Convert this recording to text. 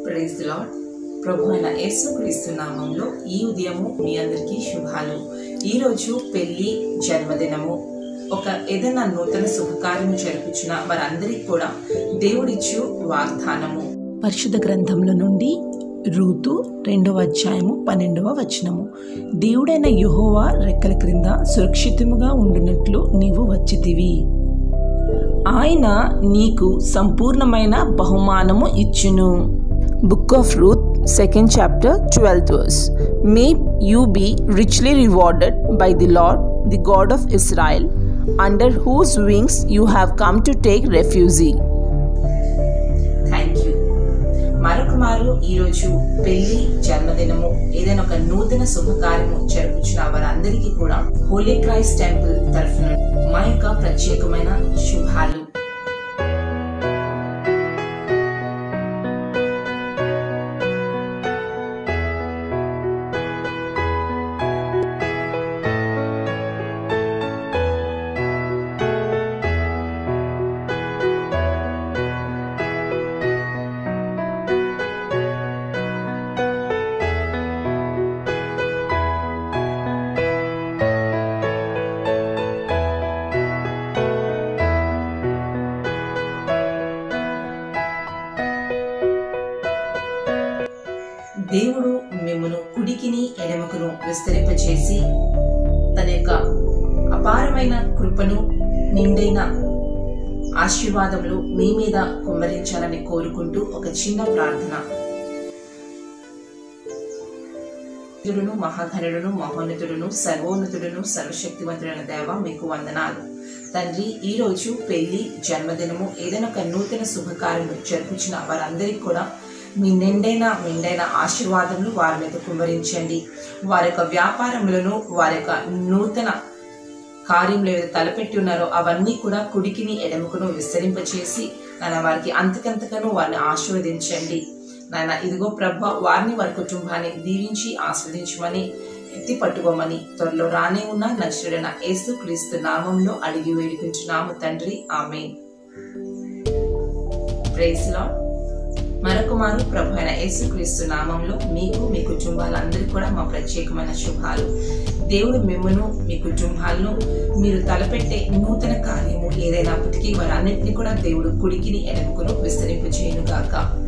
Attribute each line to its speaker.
Speaker 1: praise lord ప్రభు అయిన యేసుక్రీస్తు నామంలో ఈ ఉదయము మీ అందరికీ శుభాలు ఈరోజు పెళ్లి జన్మదినము ఒక ఏదైనా నూతన శుభకార్యము జరుపుచున్న వారందరికీ కూడా దేవుడిచ్చు వాగ్దానము
Speaker 2: పరిశుద్ధ గ్రంథంలో నుండి రూతు రెండవ అధ్యాయము పన్నెండవ వచనము దేవుడైన యెహోవా రెక్కల క్రింద సురక్షితముగా ఉండునట్లు నీవు వచ్చితివి ఆయన నీకు సంపూర్ణమైన బహుమానము ఇచ్చును book of Ruth second chapter twelfth verse may you be richly rewarded by the Lord the God of Israel under whose wings you have come to take refuge
Speaker 1: thank you మరొక మారు ఈరోజు పెళ్లి జన్మదినము ఏదైనా ఒక నూతన శుభకార్యము జరుపుచున్న వారందరికీ కూడా హోలీ క్రైస్ట్ టెంపుల్ తరఫున మా యొక్క ప్రత్యేకమైన శుభాలు దేవుడు మిమ్మను కుడికిని ఎడమకును విస్తరింపచేసి తన యొక్క అపారమైన కృపను నిండైన ఆశీర్వాదములు మీ మీద కుమ్మరించాలని కోరుకుంటూ ఒక చిన్న ప్రార్థన ుడును మహాఘనుడును మహోన్నతుడును సర్వోన్నతుడును సర్వశక్తివంతుడైన దేవ మీకు వందనాలు తండ్రి ఈ రోజు పెళ్లి జన్మదినము ఏదైనా ఒక నూతన శుభకార్యము జరుపుచిన వారందరికీ కూడా మీ నిండైన మెండైన ఆశీర్వాదములు వారి మీద కుమ్మరించండి వారి యొక్క వ్యాపారములను వారి యొక్క నూతన కార్యములు ఏదైతే తలపెట్టి ఉన్నారో అవన్నీ కూడా కుడికిని ఎడమకును విస్తరింపచేసి నాన్న వారికి అంతకంతకను వారిని ఆశీర్వదించండి నాయన ఇదిగో ప్రభ వారిని వారి కుటుంబాన్ని దీవించి ఆస్వాదించమని ఎత్తి పట్టుకోమని త్వరలో రానే ఉన్న నచ్చుడైన యేసు క్రీస్తు నామంలో అడిగి వేడుకుంటున్నాము తండ్రి ఆమె ప్రైజ్ లార్డ్ మరొక మారు ప్రభు అయిన యేసుక్రీస్తు నామంలో మీకు మీ కుటుంబాలందరికీ కూడా మా ప్రత్యేకమైన శుభాలు దేవుడు మిమ్మను మీ కుటుంబాలను మీరు తలపెట్టే నూతన కార్యము ఏదైనప్పటికీ వారన్నింటినీ కూడా దేవుడు కుడికిని ఎడముకును విస్తరింపు చేయను గాక